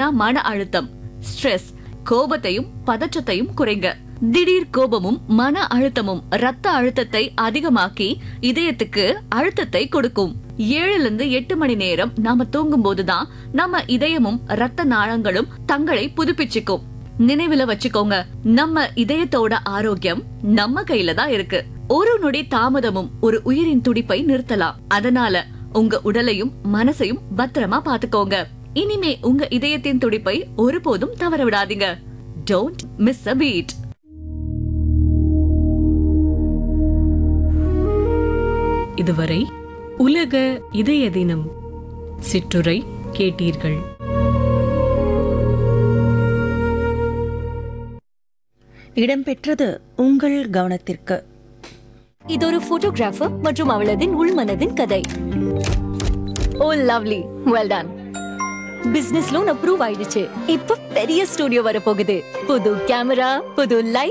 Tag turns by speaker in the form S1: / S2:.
S1: இல்லனா மன அழுத்தம் ஸ்ட்ரெஸ் கோபத்தையும் பதற்றத்தையும் குறைங்க திடீர் கோபமும் மன அழுத்தமும் ரத்த அழுத்தத்தை அதிகமாக்கி இதயத்துக்கு அழுத்தத்தை கொடுக்கும் ஏழுல இருந்து எட்டு மணி நேரம் நாம தூங்கும் போதுதான் நம்ம இதயமும் ரத்த நாளங்களும் தங்களை புதுப்பிச்சுக்கும் நினைவுல வச்சுக்கோங்க நம்ம இதயத்தோட ஆரோக்கியம் நம்ம கையில தான் இருக்கு ஒரு நொடி தாமதமும் ஒரு உயிரின் துடிப்பை நிறுத்தலாம் அதனால உங்க உடலையும் மனசையும் பத்திரமா பாத்துக்கோங்க இனிமே உங்க இதயத்தின் துடிப்பை ஒருபோதும் தவற விடாதீங்க டோன்ட் மிஸ் அ பீட்
S2: இதுவரை உலக இதய தினம் சிற்றுரை கேட்டீர்கள்
S3: இடம்பெற்றது உங்கள் கவனத்திற்கு
S4: இது ஒரு போட்டோகிராஃபர் மற்றும் அவளதின் உள்மனதின் கதை oh lovely well done business loan approve ஆயிடுச்சு இப்ப பெரிய ஸ்டுடியோ வர போகுது புது கேமரா புது லைட்